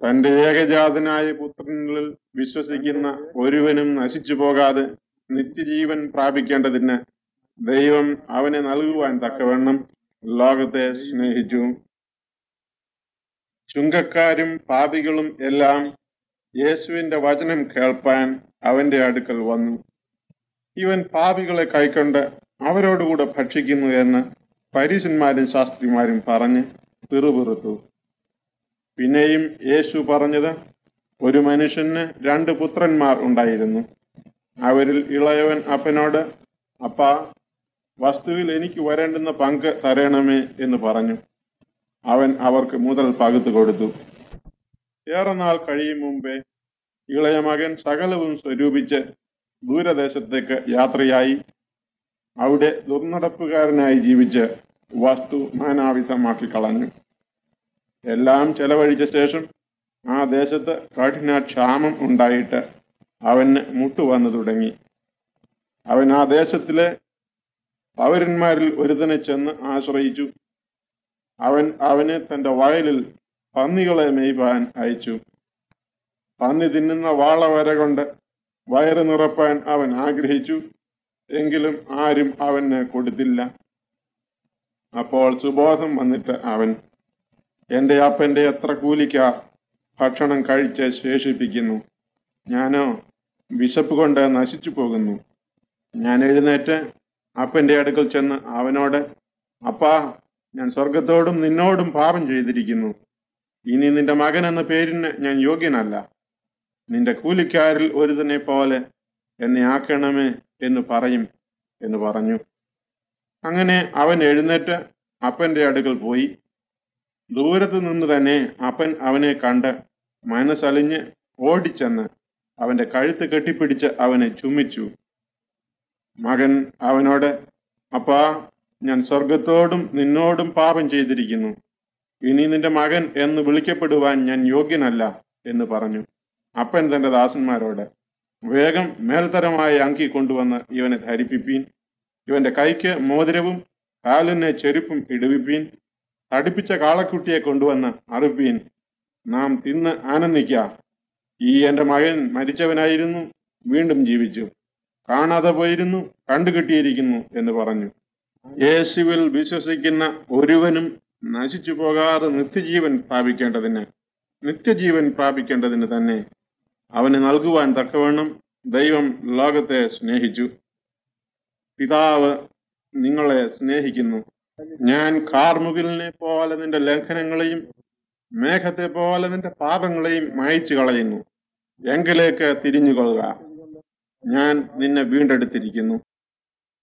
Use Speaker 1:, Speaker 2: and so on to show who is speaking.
Speaker 1: തന്റെ ഏകജാതനായ പുത്രനിൽ വിശ്വസിക്കുന്ന ഒരുവനും നശിച്ചു പോകാതെ നിത്യജീവൻ പ്രാപിക്കേണ്ടതിന് ദൈവം അവനെ നൽകുവാൻ തക്കവണ്ണം ലോകത്തെ സ്നേഹിച്ചു ചുങ്കക്കാരും പാപികളും എല്ലാം യേശുവിന്റെ വചനം കേൾപ്പാൻ അവന്റെ അടുക്കൽ വന്നു ഇവൻ പാപികളെ കൈക്കൊണ്ട് അവരോടുകൂടെ ഭക്ഷിക്കുന്നു എന്ന് പരീശന്മാരും ശാസ്ത്രിമാരും പറഞ്ഞ് പിറുപിറുത്തു പിന്നെയും യേശു പറഞ്ഞത് ഒരു മനുഷ്യന് രണ്ട് പുത്രന്മാർ ഉണ്ടായിരുന്നു അവരിൽ ഇളയവൻ അപ്പനോട് അപ്പാ വസ്തുവിൽ എനിക്ക് വരേണ്ടുന്ന പങ്ക് തരണമേ എന്ന് പറഞ്ഞു അവൻ അവർക്ക് മുതൽ പകുത്തു കൊടുത്തു ഏറെ നാൾ കഴിയും മുമ്പേ ഇളയ മകൻ സകലവും സ്വരൂപിച്ച് ദൂരദേശത്തേക്ക് യാത്രയായി അവിടെ ദുർനടപ്പുകാരനായി ജീവിച്ച് വസ്തു നാനാവിധമാക്കി കളഞ്ഞു എല്ലാം ചെലവഴിച്ച ശേഷം ആ ദേശത്ത് കഠിന ക്ഷാമം ഉണ്ടായിട്ട് അവന് മുട്ടുവന്നു തുടങ്ങി അവൻ ആ ദേശത്തിലെ പൗരന്മാരിൽ ഒരുതനെ ചെന്ന് ആശ്രയിച്ചു അവൻ അവനെ തന്റെ വയലിൽ പന്നികളെ മേയ്പാൻ അയച്ചു പന്നി തിന്നുന്ന വാളവര കൊണ്ട് വയറ് നിറപ്പാൻ അവൻ ആഗ്രഹിച്ചു എങ്കിലും ആരും അവന് കൊടുത്തില്ല അപ്പോൾ സുബോധം വന്നിട്ട് അവൻ എന്റെ അപ്പന്റെ എത്ര കൂലിക്കാർ ഭക്ഷണം കഴിച്ച് ശേഷിപ്പിക്കുന്നു ഞാനോ വിശപ്പ് കൊണ്ട് നശിച്ചു പോകുന്നു ഞാൻ എഴുന്നേറ്റ് അപ്പന്റെ അടുക്കൽ ചെന്ന് അവനോട് അപ്പാ ഞാൻ സ്വർഗത്തോടും നിന്നോടും പാപം ചെയ്തിരിക്കുന്നു ഇനി നിന്റെ മകൻ എന്ന പേരിന് ഞാൻ യോഗ്യനല്ല നിന്റെ കൂലിക്കാരിൽ ഒരുതനെ പോലെ എന്നെ ആക്കണമേ എന്ന് പറയും എന്ന് പറഞ്ഞു അങ്ങനെ അവൻ എഴുന്നേറ്റ് അപ്പന്റെ അടുക്കൽ പോയി ദൂരത്ത് നിന്ന് തന്നെ അപ്പൻ അവനെ കണ്ട് മനസ്സലിഞ്ഞ് ഓടിച്ചെന്ന് അവന്റെ കഴുത്ത് കെട്ടിപ്പിടിച്ച് അവനെ ചുമിച്ചു മകൻ അവനോട് അപ്പാ ഞാൻ സ്വർഗത്തോടും നിന്നോടും പാപം ചെയ്തിരിക്കുന്നു ഇനി നിന്റെ മകൻ എന്ന് വിളിക്കപ്പെടുവാൻ ഞാൻ യോഗ്യനല്ല എന്ന് പറഞ്ഞു അപ്പൻ തന്റെ ദാസന്മാരോട് വേഗം മേൽത്തരമായ അങ്കി കൊണ്ടുവന്ന് ഇവനെ ധരിപ്പിപ്പീൻ ഇവന്റെ കൈക്ക് മോതിരവും കാലിന് ചെരുപ്പും ഇടുവിപ്പീൻ തടിപ്പിച്ച കാളക്കുട്ടിയെ കൊണ്ടുവന്ന് അറുപ്പീൻ നാം തിന്ന് ആനന്ദിക്ക ഈ എന്റെ മകൻ മരിച്ചവനായിരുന്നു വീണ്ടും ജീവിച്ചു കാണാതെ പോയിരുന്നു കണ്ടുകിട്ടിയിരിക്കുന്നു എന്ന് പറഞ്ഞു യേശുവിൽ വിശ്വസിക്കുന്ന ഒരുവനും നശിച്ചു പോകാതെ നിത്യജീവൻ പ്രാപിക്കേണ്ടതിന് നിത്യജീവൻ പ്രാപിക്കേണ്ടതിന് തന്നെ അവന് നൽകുവാൻ തക്കവണ്ണം ദൈവം ലോകത്തെ സ്നേഹിച്ചു പിതാവ് നിങ്ങളെ സ്നേഹിക്കുന്നു ഞാൻ കാർമുകിലിനെ പോലെ നിന്റെ ലംഘനങ്ങളെയും മേഘത്തെ പോലെ നിന്റെ പാപങ്ങളെയും മായ്ച്ചു കളയുന്നു എങ്കിലേക്ക് തിരിഞ്ഞുകൊള്ളുക ഞാൻ നിന്നെ വീണ്ടെടുത്തിരിക്കുന്നു